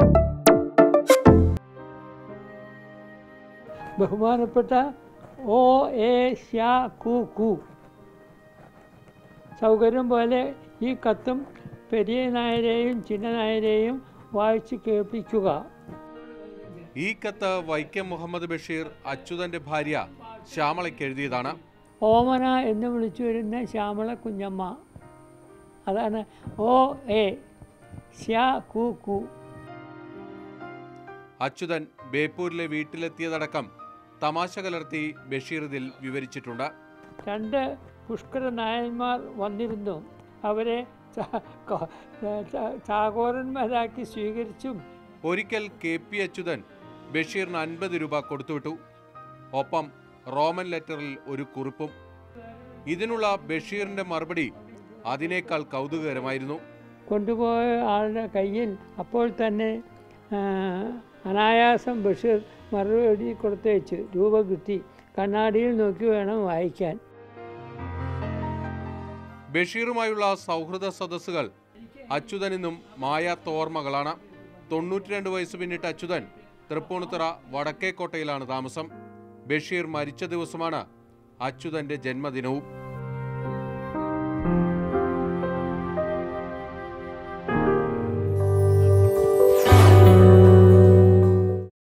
ബഹുമാനപ്പെട്ട ഓ എ ശ്യാ കു കു സൗകര്യം പോലെ ഈ കത്തും പെരിയ നായരെയും ചിന്ന നായരെയും വായിച്ച് കേൾപ്പിക്കുക ഈ കത്ത് വൈക്കം മുഹമ്മദ് ബഷീർ അച്യുതന്റെ ഭാര്യ ശ്യാമളയ്ക്ക് എഴുതിയതാണ് ഓമന എന്ന് വിളിച്ചു വരുന്ന ശ്യാമള കുഞ്ഞമ്മ അതാണ് ഓ എ ശ്യാ കു കു അച്യുതൻ ബേപ്പൂരിലെ വീട്ടിലെത്തിയതടക്കം തമാശ കലർത്തി ബഷീർ ഇതിൽ വിവരിച്ചിട്ടുണ്ട് രണ്ട് പുഷ്കര നായന്മാർ വന്നിരുന്നു അവരെ ചാ- ക- ചാ- ചാകോരന്മാരാക്കി സ്വീകരിച്ചും ഒരിക്കൽ കെ പി അച്യുതൻ ബഷീറിന് അൻപത് രൂപ കൊടുത്തുവിട്ടു ഒപ്പം റോമൻ ലെറ്ററിൽ ഒരു കുറിപ്പും ഇതിനുള്ള ബഷീറിന്റെ മറുപടി അതിനേക്കാൾ കൗതുകകരമായിരുന്നു കൊണ്ടുപോയ ആളുടെ കയ്യിൽ അപ്പോൾ തന്നെ ആ, അനായാസം ബഷീർ മറുപടി കൊടുത്തേച്ച് രൂപ കിട്ടി കണ്ണാടിയിൽ നോക്കി വേണം വായിക്കാൻ ബഷീറുമായുള്ള സൗഹൃദ സദസ്സുകൾ അച്യുതനെന്നും മായാത്ത ഓർമ്മകളാണ് തൊണ്ണൂറ്റിരണ്ട് വയസ്സ് പിന്നിട്ട അച്യുതൻ തൃപ്പൂണിത്തുറ വടക്കേക്കോട്ടയിലാണ് താമസം ബഷീർ മരിച്ച ദിവസമാണ് അച്യുതന്റെ ജന്മദിനവും